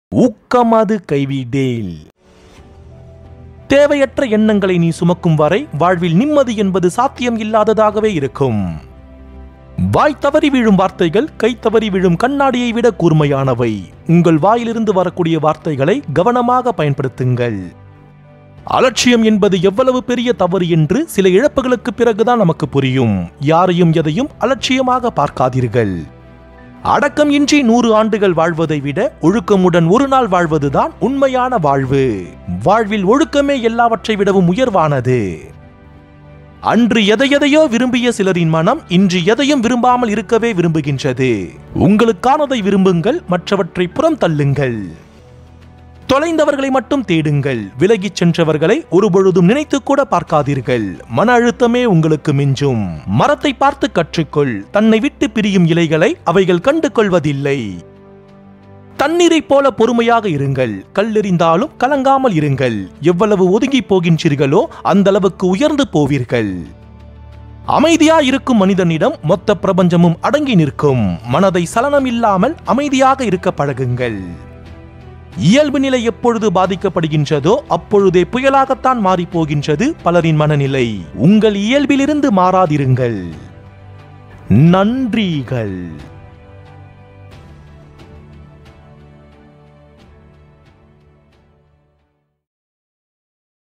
ஊக்கமது கைவிடேல் தேவையற்ற எண்ணங்களை நீ சுமக்கும் வரை வாழ்வில் நிம்மதி என்பது சாத்தியம் இல்லாததாகவே இருக்கும் வாய் தவறி விழும் வார்த்தைகள் கை தவறி விழும் கண்ணாடியை விட கூர்மையானவை உங்கள் வாயிலிருந்து வரக்கூடிய வார்த்தைகளை கவனமாக பயன்படுத்துங்கள் அலட்சியம் என்பது எவ்வளவு பெரிய தவறு என்று சில இழப்புகளுக்கு பிறகுதான் நமக்கு புரியும் யாரையும் எதையும் அலட்சியமாக பார்க்காதீர்கள் அடக்கம் இன்றி நூறு ஆண்டுகள் வாழ்வதை விட ஒழுக்கமுடன் ஒரு நாள் வாழ்வதுதான் உண்மையான வாழ்வு வாழ்வில் ஒழுக்கமே எல்லாவற்றை விடவும் உயர்வானது அன்று எதையெதையோ விரும்பிய சிலரின் மனம் இன்று எதையும் விரும்பாமல் இருக்கவே விரும்புகின்றது உங்களுக்கானதை விரும்புங்கள் மற்றவற்றை புறம் தள்ளுங்கள் தொலைந்தவர்களை மட்டும் தேடுங்கள் விலகிச் சென்றவர்களை ஒருபொழுதும் நினைத்து கூட பார்க்காதீர்கள் மன அழுத்தமே உங்களுக்கு மிஞ்சும் மரத்தை பார்த்து கற்றுக்கொள் தன்னை விட்டு பிரியும் இலைகளை அவைகள் கண்டு கொள்வதில்லை தண்ணீரைப் போல பொறுமையாக இருங்கள் கல்லெறிந்தாலும் கலங்காமல் இருங்கள் எவ்வளவு ஒதுங்கி போகின்றீர்களோ அந்த அளவுக்கு உயர்ந்து போவீர்கள் அமைதியா இருக்கும் மனிதனிடம் மொத்த பிரபஞ்சமும் அடங்கி நிற்கும் மனதை சலனம் இல்லாமல் அமைதியாக இருக்க பழகுங்கள் இயல்பு நிலை எப்பொழுது பாதிக்கப்படுகின்றதோ அப்பொழுதே புயலாகத்தான் மாறிப் போகின்றது பலரின் மனநிலை உங்கள் இயல்பிலிருந்து மாறாதிருங்கள் நன்றிகள்